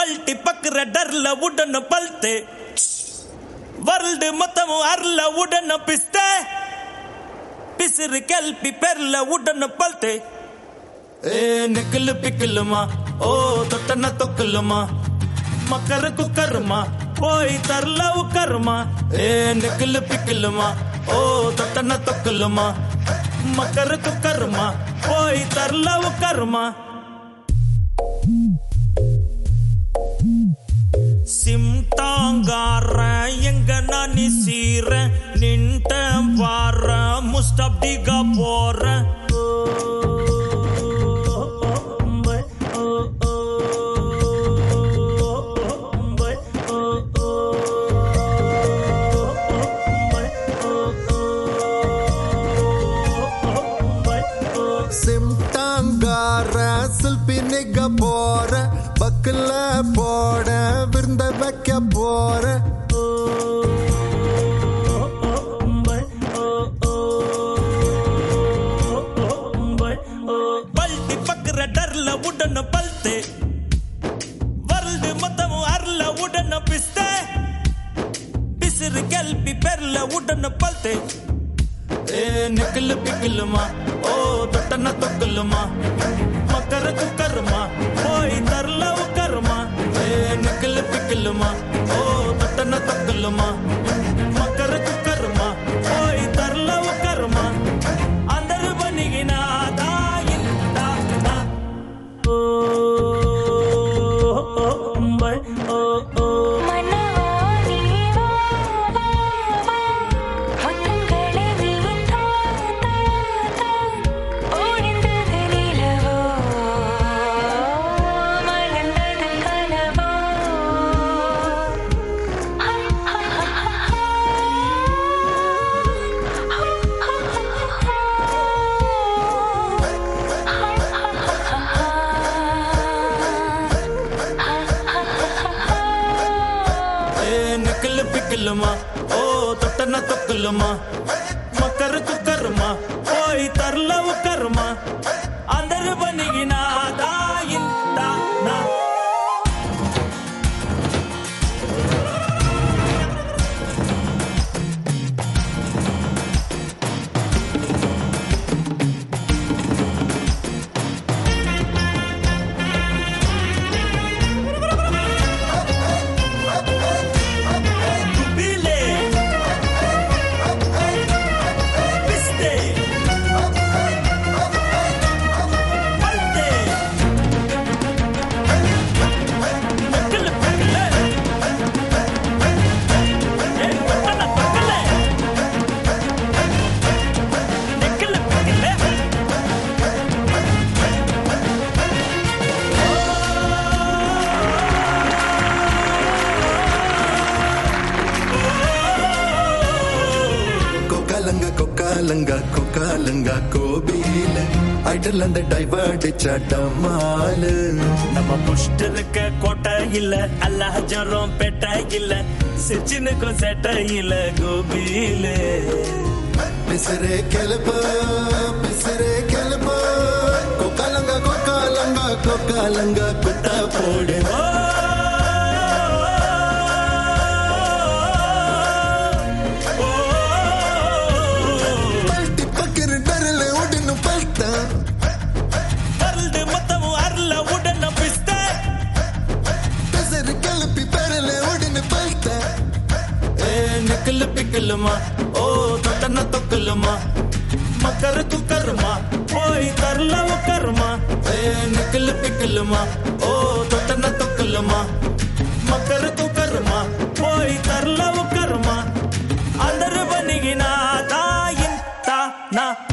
పల్టి పక్కర డర్ల ఉడన పల్తే world మొత్తము అర్ల ఉడన పిస్తే పిసిరి కెల్పి పెర్ల ఉడన పల్తే ఏ నిక్కులు పిక్కులుమా ఓ తొట్టన తొక్కులుమా మకర కుక్కరుమా పోయి తర్లవు కర్మా ఏ నిక్కులు పిక్కులుమా ఓ తొట్టన తొక్కులుమా మకర కుక్కరుమా పోయి తర్లవు కర్మా சிம்டாங்கார எங்க நானி சீர நின்ட்ட வார முஸ்டப்டிகா போற சிம்டாங்கார சில்பி நிக்க போற பக்கல போட விருந்த வைக்க போற பல்டி பக்கற டர்ல உடன பல்தே வருது மொத்தம் அர்ல உடன பிஸ்தே பிசிறு கல்பி பெர்ல உடன பல்தே ஏ நிக்கல் பிக்கலுமா ஓ தொட்டன தொக்கலுமா மக்கர குக்கருமா போய் தர்ல உக்கருமா ஏ நிக்கல் பிக்கலுமா ஓ தொட்டன தொக்கலுமா மக்கர குக்கருமா போய் தர்ல உக்கருமா అందరు బనిగినాదా ఇంతా ఓ బై ఓ ఓ மனவா நீவா முத்தங்களே நீ தா தா தா ஓடிந்தது நிலவோ மலர்ந்தது கனவோ ఏ నిక్కలు పిక్కలుమా ఓ తొట్టన తొక్కులుమా మకర కుక్కరుమా పోయి తర్ల ఉక్కరుమా అందరు బనిగినాదా ఇంత నా Bile. Piste. Palte. Pekele, pekele. Eh, patana, pakele. Nekele, pekele. கொக்காலங்க கொக்காலங்க கொக்காலங்க கோபியில ஐடல் அந்த டைவர்ட் சட்டமாலு நம்ம புஷ்டலுக்க கோட்டை இல்ல அல்லாஹ் ஜரம் பெட்ட இல்ல சிச்சினுக்கும் செட்ட இல்ல கோபியில பிசரே கெலுப்பு பிசரே கெலுப்பு கொக்காலங்க கொக்காலங்க கொக்காலங்க குட்டா போடு பல்ட்டி பக்கிற டரல உடனு பல்ட்டா அருள்து மொத்தமும் அருள உடன பிஸ்த பிசரு கெலுப்பி பெறல உடனு பல்ட்டா ஏ நிக்கல் பிக்கலுமா ஓ தொட்டன தொக்கலுமா மக்கர குக்கருமா போய் தரல உக்கருமா ஏ நிக்கல் பிக்கலுமா ஓ தொட்டன தொக்கலுமா மக்கர குக்கருமா போய் தரல உக்கருமா అందరు బనిగినా తాయిన్ తా నా